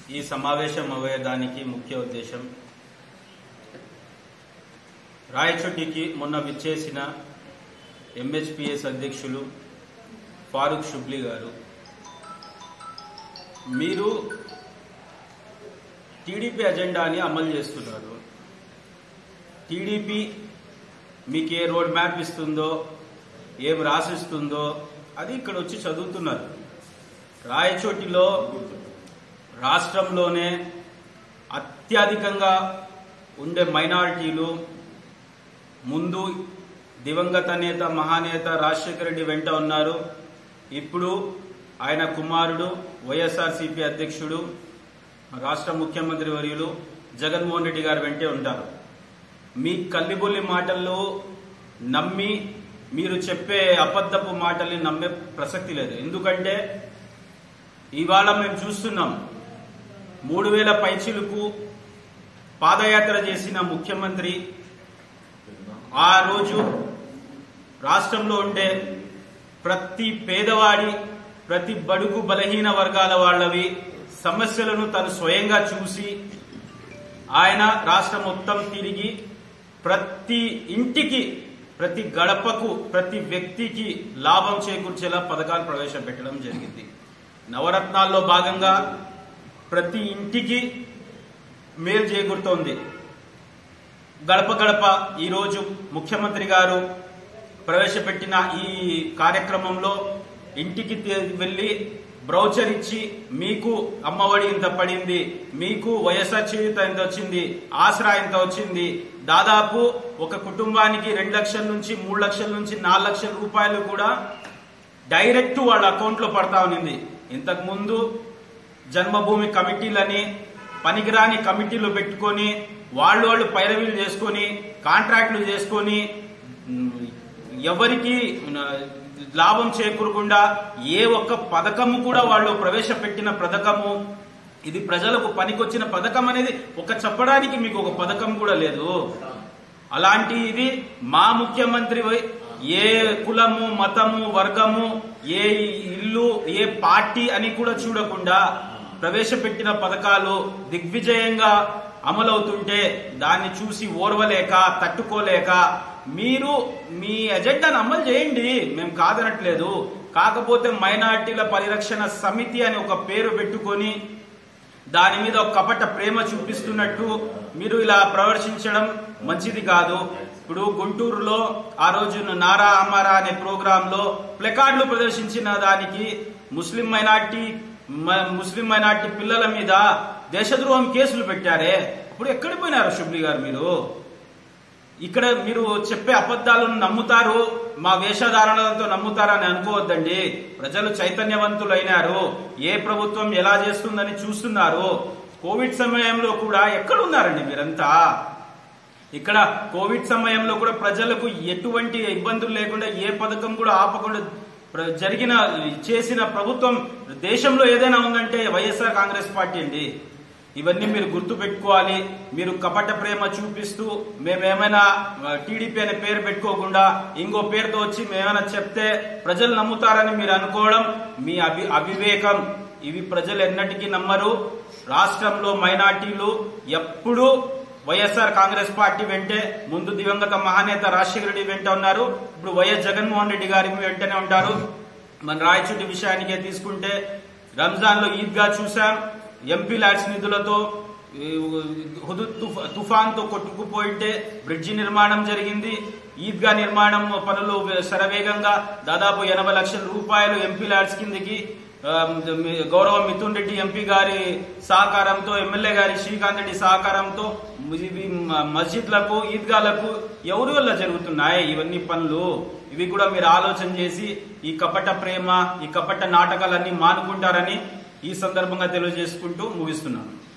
ఈ సమావేశం అవ్వేదానికి ముఖ్య ఉద్దేశం రాయచోటికి మొన్న విచ్చేసిన ఎంహెచ్పిఎస్ అధ్యక్షులు ఫారూక్ షుబ్లీ గారు మీరు టీడీపీ అజెండాని అమలు చేస్తున్నారు టీడీపీ మీకు ఏ రోడ్ మ్యాప్ ఇస్తుందో ఏం రాసిస్తుందో అది ఇక్కడ వచ్చి చదువుతున్నారు రాయచోటిలో రాష్ట్రంలోనే అత్యధికంగా ఉండే మైనారిటీలు ముందు దివంగత నేత మహానేత రాజశేఖర రెడ్డి వెంట ఉన్నారు ఇప్పుడు ఆయన కుమారుడు వైఎస్ఆర్సీపీ అధ్యక్షుడు రాష్ట్ర ముఖ్యమంత్రి వర్యులు జగన్మోహన్ రెడ్డి గారు వెంటే ఉంటారు మీ కల్లిబొల్లి మాటల్లో నమ్మి మీరు చెప్పే అబద్ధపు మాటల్ని నమ్మే ప్రసక్తి లేదు ఎందుకంటే ఇవాళ మేము చూస్తున్నాం మూడు వేల పైచిలకు పాదయాత్ర చేసిన ముఖ్యమంత్రి ఆ రోజు రాష్ట్రంలో ఉండే ప్రతి పేదవాడి ప్రతి బడుగు బలహీన వర్గాల వాళ్ళవి సమస్యలను తను స్వయంగా చూసి ఆయన రాష్ట్రం మొత్తం తిరిగి ప్రతి ఇంటికి ప్రతి గడపకు ప్రతి వ్యక్తికి లాభం చేకూర్చేలా పథకాలు ప్రవేశపెట్టడం జరిగింది నవరత్నాల్లో భాగంగా ప్రతి ఇంటికి మేలు చేకూరుతోంది గడప గడప ఈరోజు ముఖ్యమంత్రి గారు ప్రవేశపెట్టిన ఈ కార్యక్రమంలో ఇంటికి తే- వెళ్ళి బ్రౌచర్ ఇచ్చి మీకు అమ్మఒడి ఇంత పడింది మీకు వైఎస్ఆర్ చేయుత ఇంత వచ్చింది ఆసరా ఇంత వచ్చింది దాదాపు ఒక కుటుంబానికి రెండు లక్షల నుంచి మూడు లక్షల నుంచి నాలుగు లక్షల రూపాయలు కూడా డైరెక్ట్ వాళ్ళ అకౌంట్ లో పడతా ఉన్నింది ఇంతకు ముందు జన్మభూమి కమిటీలని పనికిరాని కమిటీలు పెట్టుకొని వాళ్ళు వాళ్ళు పైరవీలు చేసుకొని కాంట్రాక్టులు చేసుకొని ఉమ్, ఎవరికి ఉమ్, లాభం చేకూరకుండా ఏ ఒక్క పథకము కూడా వాళ్ళు ప్రవేశపెట్టిన పథకము ఇది ప్రజలకు పనికొచ్చిన పథకం అనేది ఒక చెప్పడానికి మీకు ఒక పథకం కూడా లేదు అలాంటి ఇది మా ముఖ్యమంత్రి వై- ఏ కులము మతము వర్గము ఏ ఇల్లు ఏ పార్టీ అని కూడా చూడకుండా ప్రవేశపెట్టిన పథకాలు దిగ్విజయంగా అమలవుతుంటే దాన్ని చూసి ఓర్వలేక తట్టుకోలేక మీరు మీ ఎజెండాను అమలు చేయండి మేము కాదనట్లేదు కాకపోతే మైనార్టీల పరిరక్షణ సమితి అని ఒక పేరు పెట్టుకొని దాని మీద ఒక కపట ప్రేమ చూపిస్తున్నట్టు మీరు ఇలా ప్రదర్శించడం మంచిది కాదు ఇప్పుడు గుంటూరులో ఆ రోజు నారా అమారా అనే ప్రోగ్రామ్ లో ప్లెకార్డులు ప్రదర్శించిన దానికి ముస్లిం మైనార్టీ మ- ముస్లిం మైనార్టీ పిల్లల మీద దేశద్రోహం కేసులు పెట్టారే ఇప్పుడు ఎక్కడికి పోయినారు షుబ్లీ గారు మీరు ఇక్కడ మీరు చెప్పే అబద్ధాలను నమ్ముతారు మా వేషధారణలతో నమ్ముతారని అనుకోవద్దండి ప్రజలు చైతన్యవంతులైనారు ఏ ప్రభుత్వం ఎలా చేస్తుందని చూస్తున్నారు కోవిడ్ సమయంలో కూడా ఎక్కడ ఉన్నారండి మీరంతా ఇక్కడ కోవిడ్ సమయంలో కూడా ప్రజలకు ఎటువంటి ఇబ్బందులు లేకుండా ఏ పథకం కూడా ఆపకుండా ప్ర- జరిగిన చేసిన ప్రభుత్వం దేశంలో ఏదైనా ఉందంటే వైఎస్ఆర్ కాంగ్రెస్ పార్టీ అండి ఇవన్నీ మీరు గుర్తు పెట్టుకోవాలి మీరు కపట ప్రేమ చూపిస్తూ మేమేమైనా టీడీపీ అనే పేరు పెట్టుకోకుండా ఇంకో పేరుతో వచ్చి మేమైనా చెప్తే ప్రజలు నమ్ముతారని మీరు అనుకోవడం మీ అభి అవివేకం ఇవి ప్రజలు ఎన్నటికీ నమ్మరు రాష్ట్రంలో మైనార్టీలు ఎప్పుడూ వైఎస్ఆర్ కాంగ్రెస్ పార్టీ వెంటే ముందు దివంగత మహానేత రాజశేఖర రెడ్డి వెంట ఉన్నారు ఇప్పుడు వైఎస్ జగన్మోహన్ రెడ్డి గారి వెంటనే ఉంటారు మన రాయచూటి విషయానికే తీసుకుంటే రంజాన్ లో ఈద్గా చూసాం ఎంపీ ల్యాడ్స్ నిధులతో ఈ హుదూద్ తుఫా- తుఫాన్తో కొట్టుకుపోయింటే బ్రిడ్జి నిర్మాణం జరిగింది ఈద్గా నిర్మాణం పనులు శరవేగంగా దాదాపు ఎనభై లక్షల రూపాయలు ఎంపీ ల్యాడ్స్ కిందకి ఆ, మీ- గౌరవ మిథున్ రెడ్డి ఎంపీ గారి సహకారంతో ఎమ్మెల్యే గారి శ్రీకాంత్ రెడ్డి సహకారంతో ఇవి మ- మస్జిద్లకు ఈద్గాలకు ఎవరి వల్ల జరుగుతున్నాయి ఇవన్నీ పనులు ఇవి కూడా మీరు ఆలోచన చేసి ఈ కపట ప్రేమ ఈ కపట నాటకాలన్నీ మానుకుంటారని ఈ సందర్భంగా తెలియజేసుకుంటూ ముగిస్తున్నాను